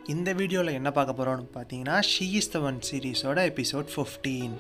இந்த வீடியோவில் என்ன பார்க்க போகிறோம்னு பார்த்தீங்கன்னா ஷீ இஸ் த ஒன் சீரீஸோட எபிசோட் ஃபிஃப்டீன்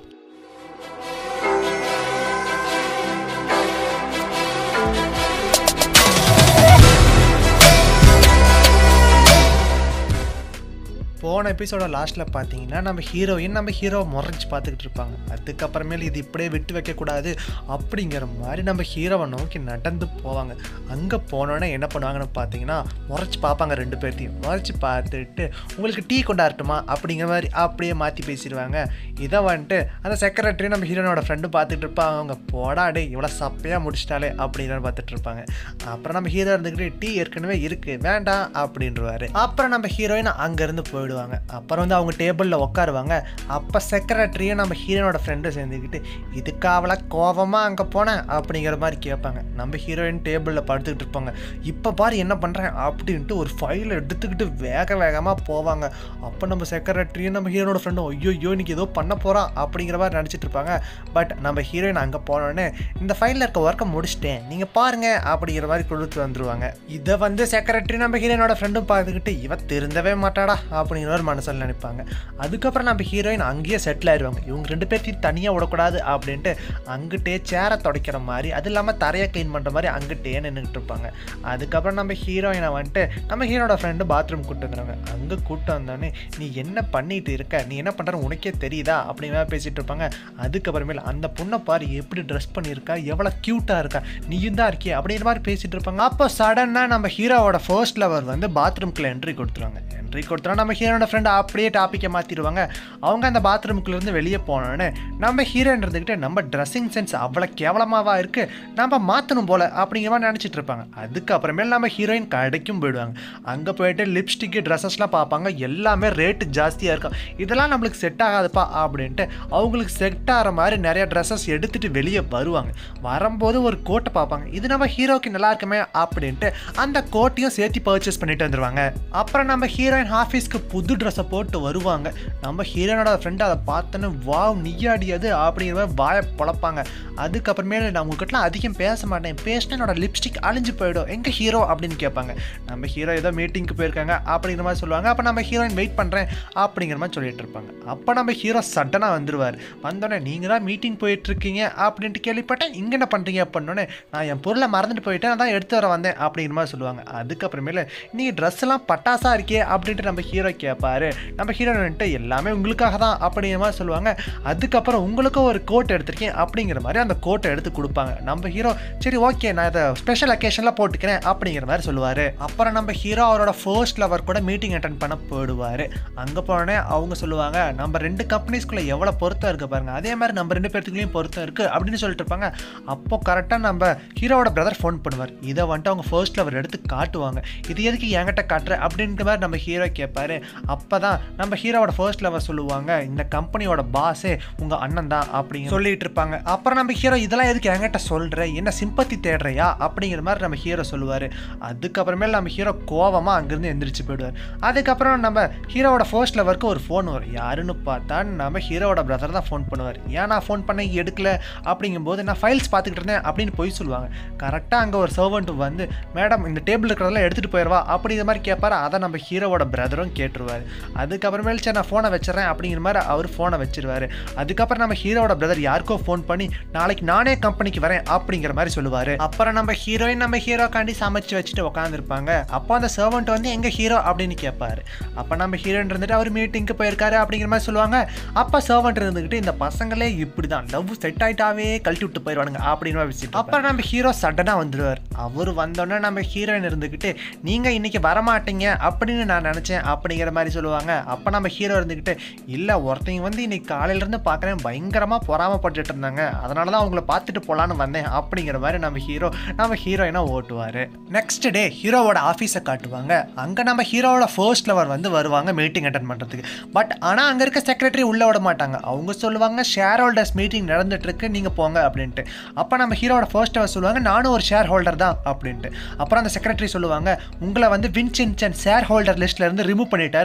போன எபிசோட லாஸ்ட்டில் பார்த்தீங்கன்னா நம்ம ஹீரோயின் நம்ம ஹீரோவை முறைச்சி பார்த்துக்கிட்டு இருப்பாங்க அதுக்கப்புறமேல் இது இப்படியே விட்டு வைக்கக்கூடாது அப்படிங்கிற மாதிரி நம்ம ஹீரோவை நோக்கி நடந்து போவாங்க அங்கே போனோன்னே என்ன பண்ணுவாங்கன்னு பார்த்தீங்கன்னா முறைச்சி பார்ப்பாங்க ரெண்டு பேர்த்தையும் முறைச்சி பார்த்துட்டு உங்களுக்கு டீ கொண்டாடட்டுமா அப்படிங்கிற மாதிரி அப்படியே மாற்றி பேசிடுவாங்க இதை வந்துட்டு அந்த செக்ரட்டரி நம்ம ஹீரோனோட ஃப்ரெண்டு பார்த்துட்டு இருப்பாங்க அவங்க போடா டே இவ்வளோ சப்பையாக முடிச்சிட்டாலே அப்படின்னு பார்த்துட்டு இருப்பாங்க அப்புறம் நம்ம ஹீரோ இருந்துக்கிட்டு டீ ஏற்கனவே இருக்குது வேண்டாம் அப்படின்றவாரு அப்புறம் நம்ம ஹீரோயின் அங்கேருந்து போயிடுவாங்க அப்புறம் வந்து அவங்க டேபிளில் உட்காருவாங்க அப்போ செக்ரட்டரியும் நம்ம ஹீரோனோட ஃப்ரெண்டும் சேர்ந்துக்கிட்டு இதுக்கு அவளை கோவமாக அங்கே போனேன் அப்படிங்கிற மாதிரி கேட்பாங்க நம்ம ஹீரோயின் டேபிளில் படுத்துக்கிட்டு இருப்பாங்க இப்போ பாரு என்ன பண்ணுறேன் அப்படின்ட்டு ஒரு ஃபைலை எடுத்துக்கிட்டு வேக வேகமாக போவாங்க அப்போ நம்ம செக்ரட்டரியும் நம்ம ஹீரோனோட ஃப்ரெண்டும் ஐயோ ஐயோ இன்னைக்கு ஏதோ பண்ண போகிறான் அப்படிங்கிற மாதிரி நினச்சிட்டு இருப்பாங்க பட் நம்ம ஹீரோயின் அங்கே போனோடனே இந்த ஃபைலில் இருக்க ஒர்க்கை முடிச்சிட்டேன் நீங்கள் பாருங்க அப்படிங்கிற மாதிரி கொடுத்து வந்துருவாங்க இதை வந்து செக்ரட்டரி நம்ம ஹீரோயினோட ஃப்ரெண்டும் பார்த்துக்கிட்டு இவ திருந்தவே மாட்டாடா அப்படிங்கிற ஒரு மனசில் நினைப்பாங்க அதுக்கப்புறம் நம்ம ஹீரோயின் அங்கேயே செட்டில் ஆயிடுவாங்க இவங்க ரெண்டு பேர்த்தையும் தனியாக விடக்கூடாது அப்படின்ட்டு அங்கிட்டே சேரை துடைக்கிற மாதிரி அது இல்லாமல் தரையை க்ளீன் பண்ணுற மாதிரி அங்கிட்டே நின்றுக்கிட்டு இருப்பாங்க அதுக்கப்புறம் நம்ம ஹீரோயினை வந்துட்டு நம்ம ஹீரோட ஃப்ரெண்டு பாத்ரூம் கூப்பிட்டு வந்துடுவாங்க அங்கே கூப்பிட்டு வந்தோடனே நீ என்ன பண்ணிட்டு இருக்க நீ என்ன பண்ணுற உனக்கே தெரியுதா அப்படிங்கிற மாதிரி பேசிகிட்டு இருப்பாங்க அதுக்கப்புறமேல அந்த பொண்ணை பாரு எப்படி ட்ரெஸ் பண்ணியிருக்கா எவ்வளோ க்யூட்டாக இருக்கா நீயும் தான் இருக்கியே அப்படிங்கிற மாதிரி பேசிகிட்டு இருப்பாங்க அப்போ சடனாக நம்ம ஹீரோவோட ஃபர்ஸ்ட் லவர் வந்து பாத்ரூம்குள்ளே என்ட்ரி கொடுத்துருவாங்க என்ட்ரி கொடுத்தோன்னா நம்ம ஹீரோட ஃப்ரெண்டு அப்படியே டாப்பிக்கை மாற்றிடுவாங்க அவங்க அந்த பாத்ரூமுக்குள்ளேருந்து வெளியே போனோடனே நம்ம ஹீரோயின் இருந்துக்கிட்டு நம்ம ட்ரெஸ்ஸிங் சென்ஸ் அவ்வளோ கேவலமாவா இருக்குது நம்ம மாற்றணும் போல அப்படிங்கிற மாதிரி நினச்சிட்டு இருப்பாங்க அதுக்கப்புறமேல் நம்ம ஹீரோயின் கடைக்கும் போயிடுவாங்க அங்கே போயிட்டு லிப்ஸ்டிக்கு ட்ரெஸ்ஸஸ்லாம் பார்ப்பாங்க எல்லாமே ரேட்டு ஜாஸ்தியாக இருக்கும் இதெல்லாம் நம்மளுக்கு செட் ஆகாதுப்பா அப்படின்ட்டு அவங்களுக்கு செட் ஆகிற மாதிரி நிறைய ட்ரெஸ்ஸஸ் எடுத்துகிட்டு வெளியே வருவாங்க வரும்போது ஒரு கோட்டை பார்ப்பாங்க இது நம்ம ஹீரோக்கு நல்லா இருக்குமே அப்படின்ட்டு அந்த கோட்டையும் சேர்த்து பர்ச்சேஸ் பண்ணிட்டு வந்துடுவாங்க அப்புறம் நம்ம ஹீரோயின் ஆஃபீஸ்க்கு புது ட்ரெஸ்ஸை போட்டு வருவாங்க நம்ம ஹீரோனோட ஃப்ரெண்டு அதை பார்த்தோன்னு வாவ் நீயாடியது அப்படிங்கிற மாதிரி வாயை பொழப்பாங்க அதுக்கப்புறமேல நான் உங்ககிட்டலாம் அதிகம் பேச மாட்டேன் பேசினா என்னோட லிப்ஸ்டிக் அழிஞ்சு போயிடும் எங்கே ஹீரோ அப்படின்னு கேட்பாங்க நம்ம ஹீரோ ஏதோ மீட்டிங்க்கு போயிருக்காங்க அப்படிங்கிற மாதிரி சொல்லுவாங்க அப்போ நம்ம ஹீரோயின் வெயிட் பண்ணுறேன் அப்படிங்கிற மாதிரி சொல்லிட்டு இருப்பாங்க அப்போ நம்ம ஹீரோ சடனாக வந்துருவார் வந்தோடனே நீங்கள் தான் மீட்டிங் போயிட்டு இருக்கீங்க அப்படின்ட்டு கேள்விப்பட்டேன் இங்கே என்ன பண்ணுறீங்க அப்படின்னோடனே நான் என் பொருளை மறந்துட்டு போயிட்டேன் அதான் எடுத்து வர வந்தேன் அப்படிங்கிற மாதிரி சொல்லுவாங்க அதுக்கப்புறமேல நீங்கள் ட்ரெஸ் எல்லாம் பட்டாசா இருக்கே அப்படின்ட்டு நம்ம ஹீரோ கேட்பாரு நம்ம ஹீரோன்ட்டு எல்லாமே உங்களுக்காக தான் அப்படிங்கிற மாதிரி சொல்லுவாங்க அதுக்கப்புறம் உங்களுக்கும் ஒரு கோட் எடுத்திருக்கேன் அப்படிங்கிற மாதிரி அந்த கோட்டை எடுத்து கொடுப்பாங்க நம்ம ஹீரோ சரி ஓகே நான் இதை ஸ்பெஷல் அக்கேஷனில் போட்டுக்கிறேன் அப்படிங்கிற மாதிரி சொல்லுவார் அப்புறம் நம்ம ஹீரோ அவரோட ஃபர்ஸ்ட் லவர் கூட மீட்டிங் அட்டன் பண்ண போயிடுவார் அங்கே போனோடனே அவங்க சொல்லுவாங்க நம்ம ரெண்டு கம்பெனிஸ்குள்ளே எவ்வளோ பொருத்தம் இருக்குது பாருங்க அதே மாதிரி நம்ம ரெண்டு பேர்த்துக்குள்ளேயும் பொருத்தம் இருக்குது அப்படின்னு சொல்லிட்டு இருப்பாங்க அப்போ கரெக்டாக நம்ம ஹீரோவோட பிரதர் ஃபோன் பண்ணுவார் இதை வந்துட்டு அவங்க ஃபர்ஸ்ட் லவர் எடுத்து காட்டுவாங்க இது எதுக்கு என்கிட்ட காட்டுற அப்படின்ற மாதிரி நம்ம ஹீரோ கேட்பாரு அப்போ தான் நம்ம ஹீரோவோட ஃபர்ஸ்ட் லவர் சொல்லுவாங்க இந்த கம்பெனியோட பாஸே உங்கள் அண்ணன் தான் அப்படின்னு சொல்லிட்டு இருப்பாங்க அப்புறம் நம்ம ஹீரோ இதெல்லாம் எதுக்கு என்கிட்ட சொல்கிற என்ன சிம்பத்தி தேடுறியா அப்படிங்கிற மாதிரி நம்ம ஹீரோ சொல்லுவார் அதுக்கப்புறமேல நம்ம ஹீரோ கோவமாக அங்கேருந்து எந்திரிச்சு போயிடுவார் அதுக்கப்புறம் நம்ம ஹீரோவோட ஃபர்ஸ்ட் லவருக்கு ஒரு ஃபோன் வரும் யாருன்னு பார்த்தா நம்ம ஹீரோவோட பிரதர் தான் ஃபோன் பண்ணுவார் ஏன் நான் ஃபோன் பண்ண எடுக்கல அப்படிங்கும்போது நான் ஃபைல்ஸ் பார்த்துக்கிட்டு இருந்தேன் அப்படின்னு போய் சொல்லுவாங்க கரெக்டாக அங்கே ஒரு சர்வெண்ட் வந்து மேடம் இந்த டேபிள் இருக்கிறதெல்லாம் எடுத்துகிட்டு போயிடுவா அப்படிங்கிற மாதிரி கேட்பாரு அதை நம்ம ஹீரோவோட பிரதரும் கேட்டுருவார் அதுக்கப்புறமேல் சரி நான் ஃபோனை வச்சிடறேன் அப்படிங்கிற மாதிரி அவர் ஃபோனை வச்சிருவாரு அதுக்கப்புறம் நம்ம ஹீரோவோட பிரதர் யாருக்கோ ஃபோன் பண்ணி நாளைக்கு நானே கம்பெனிக்கு வரேன் அப்படிங்கிற மாதிரி சொல்லுவார் அப்புறம் நம்ம ஹீரோயின் நம்ம ஹீரோக்காண்டி சமைச்சு வச்சுட்டு உட்காந்துருப்பாங்க அப்போ அந்த சர்வெண்ட் வந்து எங்க ஹீரோ அப்படின்னு கேட்பாரு அப்போ நம்ம ஹீரோயின் இருந்துட்டு அவர் மீட்டிங்க்கு போயிருக்காரு அப்படிங்கிற மாதிரி சொல்லுவாங்க அப்போ சர்வெண்ட் இருந்துக்கிட்டு இந்த பசங்களே இப்படி தான் லவ் செட் ஆயிட்டாவே கழட்டி விட்டு போயிடுவானுங்க அப்படின்னு மாதிரி வச்சுட்டு அப்புறம் நம்ம ஹீரோ சடனாக வந்துடுவார் அவர் வந்தோடனே நம்ம ஹீரோயின் இருந்துக்கிட்டு நீங்கள் இன்னைக்கு வரமாட்டீங்க அப்படின்னு நான் நினச்சேன் அப்படிங்கிற மாதிரி சொல்லுவாங்க அப்போ நம்ம ஹீரோ இருந்துக்கிட்டு இல்லை ஒருத்தங்க வந்து இன்னைக்கு காலையிலேருந்து பார்க்குறேன் பயங்கரமாக பொறாமப்பட்டுட்டு இருந்தாங்க அதனால தான் அவங்கள பார்த்துட்டு போகலான்னு வந்தேன் அப்படிங்கிற மாதிரி நம்ம ஹீரோ நம்ம ஹீரோயினை ஓட்டுவார் நெக்ஸ்ட் டே ஹீரோவோட ஆஃபீஸை காட்டுவாங்க அங்கே நம்ம ஹீரோவோட ஃபர்ஸ்ட் லவர் வந்து வருவாங்க மீட்டிங் அட்டன் பண்ணுறதுக்கு பட் ஆனால் அங்கே இருக்க செக்ரட்டரி உள்ளே விட மாட்டாங்க அவங்க சொல்லுவாங்க ஷேர் ஹோல்டர்ஸ் மீட்டிங் நடந்துட்டு இருக்கு நீங்கள் போங்க அப்படின்ட்டு அப்போ நம்ம ஹீரோவோட ஃபர்ஸ்ட் லவர் சொல்லுவாங்க நானும் ஒரு ஷேர் ஹோல்டர் தான் அப்படின்ட்டு அப்புறம் அந்த செக்ரட்டரி சொல்லுவாங்க உங்களை வந்து வின்சென்சன் ஷேர் ஹோல்டர் லிஸ்ட்ல இருந்து ரிமூவ் பண்ணிட்டாரு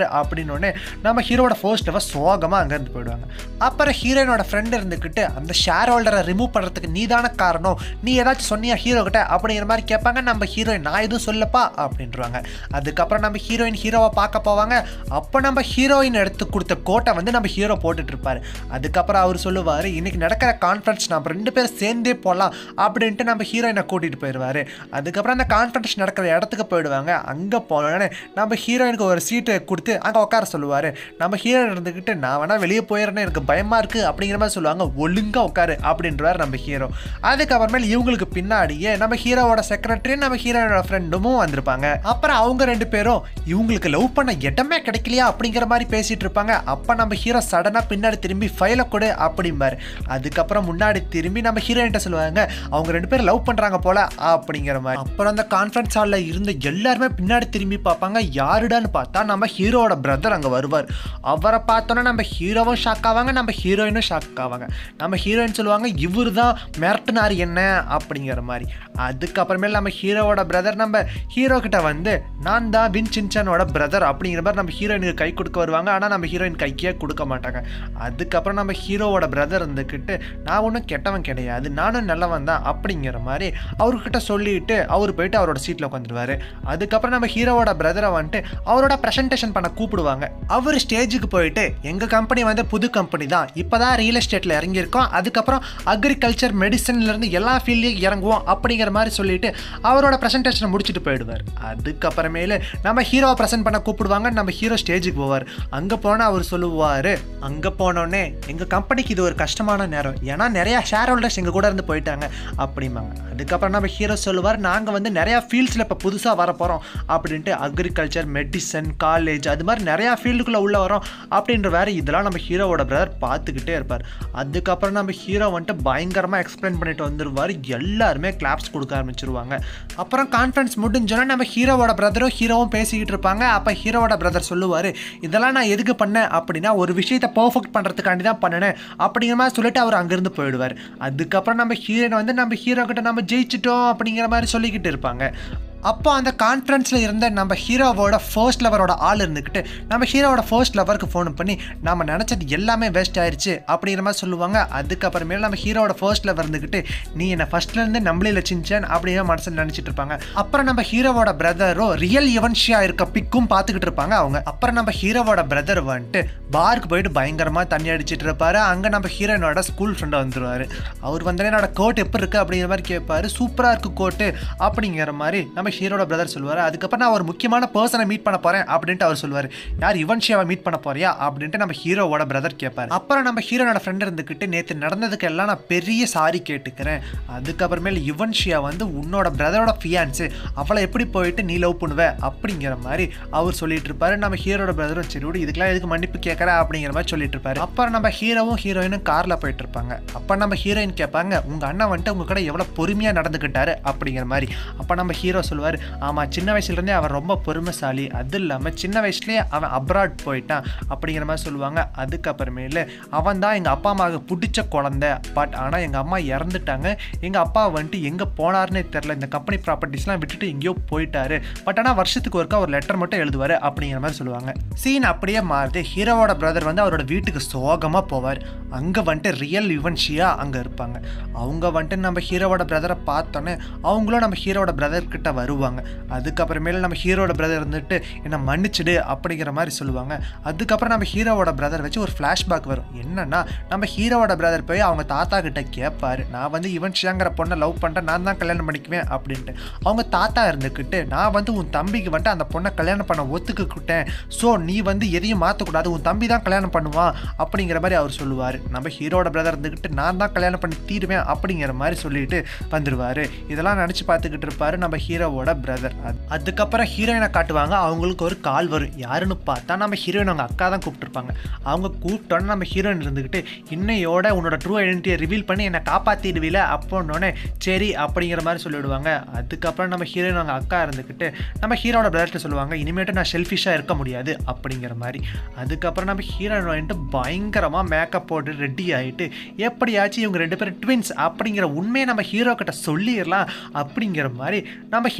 சொல்லுவார் அப்படின்னு உடனே நம்ம ஹீரோட ஃபர்ஸ்ட் லவர் சோகமாக அங்கேருந்து போயிடுவாங்க அப்புறம் ஹீரோயினோட ஃப்ரெண்ட் இருந்துக்கிட்டு அந்த ஷேர் ஹோல்டரை ரிமூவ் பண்ணுறதுக்கு நீ தானே காரணம் நீ ஏதாச்சும் சொன்னியா ஹீரோ கிட்ட அப்படிங்கிற மாதிரி கேட்பாங்க நம்ம ஹீரோயின் நான் எதுவும் சொல்லப்பா அப்படின்றாங்க அதுக்கப்புறம் நம்ம ஹீரோயின் ஹீரோவை பார்க்க போவாங்க அப்போ நம்ம ஹீரோயின் எடுத்து கொடுத்த கோட்டை வந்து நம்ம ஹீரோ போட்டுட்டு இருப்பாரு அதுக்கப்புறம் அவர் சொல்லுவார் இன்னைக்கு நடக்கிற கான்ஃபரன்ஸ் நம்ம ரெண்டு பேரும் சேர்ந்தே போகலாம் அப்படின்ட்டு நம்ம ஹீரோயினை கூட்டிகிட்டு போயிடுவார் அதுக்கப்புறம் அந்த கான்ஃபரன்ஸ் நடக்கிற இடத்துக்கு போயிடுவாங்க அங்கே போனோடனே நம்ம ஹீரோயினுக்கு ஒரு சீட்டை கொடுத்து அங்கே உட்கார சொல்லுவார் நம்ம ஹீரோயின் இருந்துக்கிட்டு நான் வேணா வெளியே போயிடுறேன் எனக்கு பயமாக இருக்குது அப்படிங்கிற மாதிரி சொல்லுவாங்க ஒழுங்காக உட்காரு அப்படின்றவார் நம்ம ஹீரோ அதுக்கப்புறமேல் இவங்களுக்கு பின்னாடியே நம்ம ஹீரோவோட செக்ரட்டரி நம்ம ஹீரோயினோட ஃப்ரெண்டும் வந்திருப்பாங்க அப்புறம் அவங்க ரெண்டு பேரும் இவங்களுக்கு லவ் பண்ண இடமே கிடைக்கலையா அப்படிங்கிற மாதிரி பேசிட்டு இருப்பாங்க அப்போ நம்ம ஹீரோ சடனாக பின்னாடி திரும்பி ஃபைலை கொடு அப்படிம்பாரு அதுக்கப்புறம் முன்னாடி திரும்பி நம்ம ஹீரோயின்ட்ட சொல்லுவாங்க அவங்க ரெண்டு பேரும் லவ் பண்ணுறாங்க போல அப்படிங்கிற மாதிரி அப்புறம் அந்த கான்ஃபரன்ஸ் ஹாலில் இருந்த எல்லாருமே பின்னாடி திரும்பி பார்ப்பாங்க யாருடான்னு பார்த்தா நம்ம ஹீரோவோட பிரதர் அங்கே வருவார் அவரை பார்த்தோன்னா நம்ம ஹீரோவும் ஷாக் ஆவாங்க நம்ம ஹீரோயினும் ஷாக் ஆவாங்க நம்ம ஹீரோயின் சொல்லுவாங்க இவர் தான் மிரட்டினார் என்ன அப்படிங்கிற மாதிரி அதுக்கப்புறமேல நம்ம ஹீரோவோட பிரதர் நம்ம ஹீரோ கிட்ட வந்து நான் தான் வின் சின்சானோட பிரதர் அப்படிங்கிற மாதிரி நம்ம ஹீரோயினுக்கு கை கொடுக்க வருவாங்க ஆனால் நம்ம ஹீரோயின் கைக்கே கொடுக்க மாட்டாங்க அதுக்கப்புறம் நம்ம ஹீரோவோட பிரதர் இருந்துக்கிட்டு நான் ஒன்றும் கெட்டவன் கிடையாது நானும் நல்லவன் தான் அப்படிங்கிற மாதிரி அவர்கிட்ட சொல்லிட்டு அவர் போயிட்டு அவரோட சீட்டில் உட்காந்துருவாரு அதுக்கப்புறம் நம்ம ஹீரோவோட பிரதரை வந்துட்டு அவரோட ப்ரெசன்டேஷன் பண்ண கூப்பிடுவாங்க அவர் ஸ்டேஜுக்கு போயிட்டு எங்கள் கம்பெனி வந்து புது கம்பெனி தான் இப்போ தான் ரியல் எஸ்டேட்டில் இறங்கியிருக்கோம் அதுக்கப்புறம் அக்ரிகல்ச்சர் மெடிசன்லேருந்து எல்லா ஃபீல்ட்லையும் இறங்குவோம் அப்படிங்கிற மாதிரி சொல்லிட்டு அவரோட ப்ரெசன்டேஷனை முடிச்சுட்டு போயிடுவார் அதுக்கப்புறமேலு நம்ம ஹீரோவை ப்ரெசென்ட் பண்ண கூப்பிடுவாங்க நம்ம ஹீரோ ஸ்டேஜுக்கு போவார் அங்கே போனால் அவர் சொல்லுவார் அங்கே போனோடனே எங்கள் கம்பெனிக்கு இது ஒரு கஷ்டமான நேரம் ஏன்னா நிறையா ஷேர் ஹோல்டர்ஸ் எங்கள் கூட இருந்து போயிட்டாங்க அப்படிம்பாங்க அதுக்கப்புறம் நம்ம ஹீரோ சொல்லுவார் நாங்கள் வந்து நிறையா ஃபீல்ட்ஸில் இப்போ புதுசாக வர போகிறோம் அப்படின்ட்டு அக்ரிகல்ச்சர் மெடிசன் காலேஜ் அது மாதிரி நிறையா ஃபீல்டுக்குள்ளே உள்ளே வரோம் அப்படின்ற வேறு இதெல்லாம் நம்ம ஹீரோவோட பிரதர் பார்த்துக்கிட்டே இருப்பார் அதுக்கப்புறம் நம்ம ஹீரோ வந்துட்டு பயங்கரமாக எக்ஸ்பிளைன் பண்ணிட்டு வந்துருவார் எல்லாருமே கிளாப்ஸ் கொடுக்க ஆரம்பிச்சிருவாங்க அப்புறம் கான்ஃபரன்ஸ் முடிஞ்சோன்னா நம்ம ஹீரோவோட பிரதரும் ஹீரோவும் பேசிக்கிட்டு இருப்பாங்க அப்போ ஹீரோவோட பிரதர் சொல்லுவார் இதெல்லாம் நான் எதுக்கு பண்ணேன் அப்படின்னா ஒரு விஷயத்தை பர்ஃபெக்ட் பண்ணுறதுக்காண்டி தான் பண்ணினேன் அப்படிங்கிற மாதிரி சொல்லிட்டு அவர் அங்கேருந்து போயிடுவார் அதுக்கப்புறம் நம்ம ஹீரோயின் வந்து நம்ம ஹீரோ கிட்ட நம்ம ஜெயிச்சிட்டோம் அப்படிங்கிற மாதிரி சொல்லிக்கிட்டு இருப்பாங்க அப்போ அந்த கான்ஃபரன்ஸில் இருந்த நம்ம ஹீரோவோட ஃபர்ஸ்ட் லவரோட ஆள் இருந்துக்கிட்டு நம்ம ஹீரோவோட ஃபர்ஸ்ட் லவருக்கு ஃபோன் பண்ணி நம்ம நினச்சது எல்லாமே வேஸ்ட் ஆயிடுச்சு அப்படிங்கிற மாதிரி சொல்லுவாங்க அதுக்கப்புறமேல நம்ம ஹீரோவோட ஃபர்ஸ்ட் லவர் இருந்துக்கிட்டு நீ என்னை ஃபர்ஸ்ட்லேருந்து நம்மளே லட்சிச்சேன் அப்படிங்கிற மனசில் நினச்சிட்டு இருப்பாங்க அப்புறம் நம்ம ஹீரோவோட பிரதரும் ரியல் இவன்ஷியா இருக்க பிக்கும் பார்த்துக்கிட்டு இருப்பாங்க அவங்க அப்புறம் நம்ம ஹீரோவோட பிரதர் வந்துட்டு பாருக்கு போயிட்டு பயங்கரமாக தண்ணி அடிச்சிட்டு இருப்பாரு அங்கே நம்ம ஹீரோயினோட ஸ்கூல் ஃப்ரெண்டை வந்துருவாரு அவர் வந்து என்னோட கோட் எப்படி இருக்கு அப்படிங்கிற மாதிரி கேட்பாரு சூப்பராக இருக்கு கோட்டு அப்படிங்கிற மாதிரி நம்ம ஹீரோட பிரதர் சொல்லுவார் அதுக்கப்புறம் நான் ஒரு முக்கியமான பர்சனை மீட் பண்ண போகிறேன் அப்படின்ட்டு அவர் சொல்லுவார் யார் யுவன்ஷியாவை மீட் பண்ண போறியா அப்படின்ட்டு நம்ம ஹீரோவோட பிரதர் கேட்பார் அப்புறம் நம்ம ஹீரோனோட ஃப்ரெண்ட் இருந்துக்கிட்டு நேற்று நடந்ததுக்கு எல்லாம் நான் பெரிய சாரி கேட்டுக்கிறேன் அதுக்கப்புறமேல் யுவன்ஷியா வந்து உன்னோட பிரதரோட ஃபியான்ஸு அவளை எப்படி போயிட்டு நீ லவ் பண்ணுவ அப்படிங்கிற மாதிரி அவர் சொல்லிட்டு இருப்பாரு நம்ம ஹீரோட பிரதரும் சரி விடு இதுக்கெல்லாம் எதுக்கு மன்னிப்பு கேட்குற அப்படிங்கிற மாதிரி சொல்லிட்டு இருப்பாரு அப்புறம் நம்ம ஹீரோவும் ஹீரோயினும் காரில் போயிட்டு இருப்பாங்க அப்போ நம்ம ஹீரோயின் கேட்பாங்க உங்கள் அண்ணன் வந்துட்டு உங்க கூட எவ்வளோ பொறுமையாக நடந்துக்கிட்டாரு அப்படிங்கிற மாதிரி அப்போ நம்ம ஹீரோ சொல்லுவார் ஆமாம் சின்ன வயசுலேருந்தே அவன் ரொம்ப பொறுமைசாலி அது இல்லாமல் சின்ன வயசுலேயே அவன் அப்ராட் போயிட்டான் அப்படிங்கிற மாதிரி சொல்லுவாங்க அதுக்கப்புறமேலு அவன் தான் எங்கள் அப்பா அம்மாவுக்கு பிடிச்ச குழந்தை பட் ஆனால் எங்கள் அம்மா இறந்துட்டாங்க எங்கள் அப்பா வந்துட்டு எங்கே போனார்னே தெரில இந்த கம்பெனி ப்ராப்பர்ட்டிஸ்லாம் விட்டுட்டு எங்கேயோ போயிட்டாரு பட் ஆனால் வருஷத்துக்கு ஒருக்கா ஒரு லெட்டர் மட்டும் எழுதுவார் அப்படிங்கிற மாதிரி சொல்லுவாங்க சீன் அப்படியே மாறுது ஹீரோவோட பிரதர் வந்து அவரோட வீட்டுக்கு சோகமாக போவார் அங்கே வந்துட்டு ரியல் யுவன்ஷியா அங்கே இருப்பாங்க அவங்க வந்துட்டு நம்ம ஹீரோவோட பிரதரை பார்த்தோன்னே அவங்களும் நம்ம ஹீரோவோட பிரதர் கிட்ட வருவாங்க அதுக்கப்புறமேல நம்ம ஹீரோட பிரதர் இருந்துட்டு என்னை மன்னிச்சிடு அப்படிங்கிற மாதிரி சொல்லுவாங்க அதுக்கப்புறம் நம்ம ஹீரோவோட பிரதர் வச்சு ஒரு ஃப்ளாஷ்பேக் வரும் என்னன்னா நம்ம ஹீரோவோட பிரதர் போய் அவங்க தாத்தா கிட்ட கேட்பாரு நான் வந்து யுவன்ஷியாங்கிற பொண்ணை லவ் பண்ணிட்டேன் நான் தான் கல்யாணம் பண்ணிக்குவேன் அப்படின்ட்டு அவங்க தாத்தா இருந்துக்கிட்டு நான் வந்து உன் தம்பிக்கு வந்துட்டு அந்த பொண்ணை கல்யாணம் பண்ண ஒத்துக்கிட்டேன் ஸோ நீ வந்து எதையும் மாற்றக்கூடாது உன் தம்பி தான் கல்யாணம் பண்ணுவான் அப்படிங்கிற மாதிரி அவர் சொல்லுவார் நம்ம ஹீரோட பிரதர் இருந்துக்கிட்டு நான் தான் கல்யாணம் பண்ணி தீருவேன் அப்படிங்கிற மாதிரி சொல்லிட்டு வந்துடுவார் இதெல்லாம் நினச்சி பார்த்துக்கிட்டு இருப்பாரு நம்ம ஹீரோவோட பிரதர் அதுக்கப்புறம் ஹீரோயினை காட்டுவாங்க அவங்களுக்கு ஒரு கால் வரும் யாருன்னு பார்த்தா நம்ம ஹீரோயின் அவங்க அக்கா தான் கூப்பிட்டுருப்பாங்க அவங்க கூப்பிட்டோன்னே நம்ம ஹீரோயின் இருந்துக்கிட்டு இன்னையோட உன்னோட ட்ரூ ஐடென்டிட்டியை ரிவீல் பண்ணி என்னை காப்பாற்றிடுவீல அப்போன்னொன்னே சரி அப்படிங்கிற மாதிரி சொல்லிவிடுவாங்க அதுக்கப்புறம் நம்ம ஹீரோயின் அவங்க அக்கா இருந்துக்கிட்டு நம்ம ஹீரோட பிரதர்கிட்ட சொல்லுவாங்க இனிமேட்டு நான் செல்ஃபிஷாக இருக்க முடியாது அப்படிங்கிற மாதிரி அதுக்கப்புறம் நம்ம ஹீரோயின் வந்துட்டு பயங்கரமாக மேக்கப் போட்டு ரெடி ஆகிட்டு எப்படியாச்சும் இவங்க ரெண்டு பேரும் ட்வின்ஸ் அப்படிங்கிற உண்மையை நம்ம ஹீரோ கிட்ட சொல்லிடலாம் அப்படிங்கிற மாதிரி நம்ம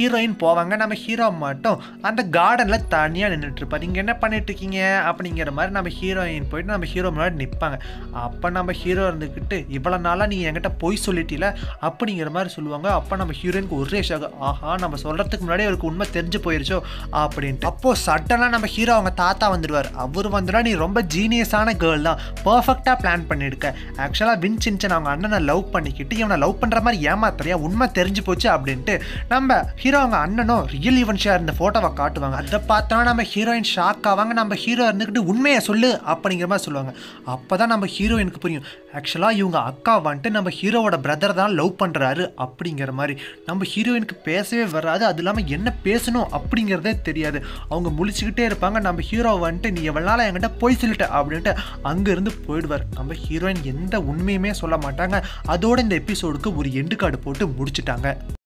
ஹீரோயின் போவாங்க நம்ம ஹீரோ மட்டும் அந்த கார்டனில் தனியாக நின்றுட்டு இருப்பார் இங்கே என்ன பண்ணிட்டு இருக்கீங்க அப்படிங்கிற மாதிரி நம்ம ஹீரோயின் போயிட்டு நம்ம ஹீரோ முன்னாடி நிற்பாங்க அப்போ நம்ம ஹீரோ இருந்துக்கிட்டு இவ்வளோ நாளாக நீ என்கிட்ட பொய் சொல்லிட்டீல அப்படிங்கிற மாதிரி சொல்லுவாங்க அப்போ நம்ம ஹீரோயினுக்கு ஒரே ஷாக் ஆஹா நம்ம சொல்கிறதுக்கு முன்னாடி அவருக்கு உண்மை தெரிஞ்சு போயிருச்சோ அப்படின்ட்டு அப்போது சட்டனாக நம்ம ஹீரோ அவங்க தாத்தா வந்துடுவார் அவர் வந்துடா நீ ரொம்ப ஜீனியஸான கேர்ள் தான் பர்ஃபெக்டாக பிளான் பண்ணியிருக்க ஆக்சுவலாக வின்சின்சன் அவங்க அண்ணனை லவ் பண்ணிக்கிட்டு இவனை லவ் பண்ணுற மாதிரி ஏமாத்துறியா உண்மை தெரிஞ்சு போச்சு அப்படின்ட்டு நம்ம ஹீரோ அவங்க அண்ணனும் ரியல் ஈவன் ஷேர் இந்த ஃபோட்டோவை காட்டுவாங்க அதை பார்த்தோன்னா நம்ம ஹீரோயின் ஷாக் ஆவாங்க நம்ம ஹீரோ இருந்துக்கிட்டு உண்மையை சொல்லு அப்படிங்கிற மாதிரி சொல்லுவாங்க அப்போ தான் நம்ம ஹீரோயினுக்கு புரியும் ஆக்சுவலாக இவங்க அக்கா வந்துட்டு நம்ம ஹீரோவோட பிரதர் தான் லவ் பண்ணுறாரு அப்படிங்கிற மாதிரி நம்ம ஹீரோயினுக்கு பேசவே வராது அது இல்லாமல் என்ன பேசணும் அப்படிங்கிறதே தெரியாது அவங்க முழிச்சுக்கிட்டே இருப்பாங்க நம்ம ஹீரோ வந்துட்டு நீ எவ்வளோ நாள் என்கிட்ட போய் சொல்லிட்ட அப்படின்ட்டு அங்கேருந்து போயிடுவார் நம்ம ஹீரோயின் எந்த உண்மையுமே சொல்ல மாட்டாங்க அதோட இந்த எபிசோடுக்கு ஒரு எண்டு கார்டு போட்டு முடிச்சிட்டாங்க